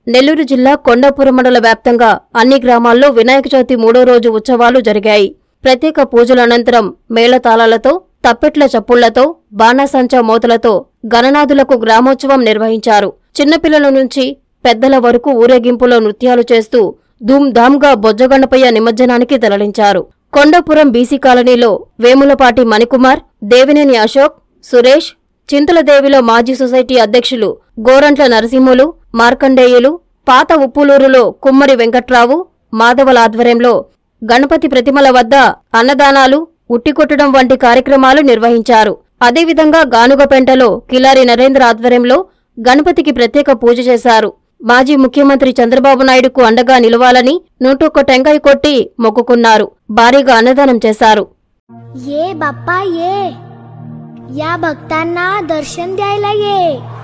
నెల్లూరు జిల్లా కొండాపురం మండల వ్యాప్తంగా అన్ని గ్రామాల్లో వినాయక చవితి మూడో రోజు ఉత్సవాలు జరిగాయి ప్రత్యేక పూజల అనంతరం మేళతాళాలతో తప్పెట్ల చప్పుళ్లతో బాణాసంచా మోతలతో గణనాథులకు గ్రామోత్సవం నిర్వహించారు చిన్నపిల్లల నుంచి పెద్దల వరకు ఊరేగింపులో నృత్యాలు చేస్తూ ధూమ్ధామ్గా బొజ్జగణపయ్య నిమజ్జనానికి తరలించారు కొండాపురం బీసీ కాలనీలో వేములపాటి మణికుమార్ దేవినేని అశోక్ సురేష్ చింతలదేవిలో మాజీ సొసైటీ అధ్యక్షులు గోరంట్ల నరసింహులు మార్కండేయులు పాత ఉప్పులూరులో కుమ్మరి వెంకట్రావు మాధవల ఆధ్వర్యంలో గణపతి ప్రతిమల వద్ద అన్నదానాలు ఉట్టికొట్టడం వంటి కార్యక్రమాలు నిర్వహించారు అదేవిధంగా గానుగపెంటలో కిలారి నరేంద్ర ఆధ్వర్యంలో గణపతికి ప్రత్యేక పూజ చేశారు మాజీ ముఖ్యమంత్రి చంద్రబాబు నాయుడుకు అండగా నిలవాలని నూటొక్క టెంకాయ కొట్టి మొక్కుకున్నారు భారీగా అన్నదానం చేశారు ये बाप्पा ये या भक्तांना दर्शन द्यायला ये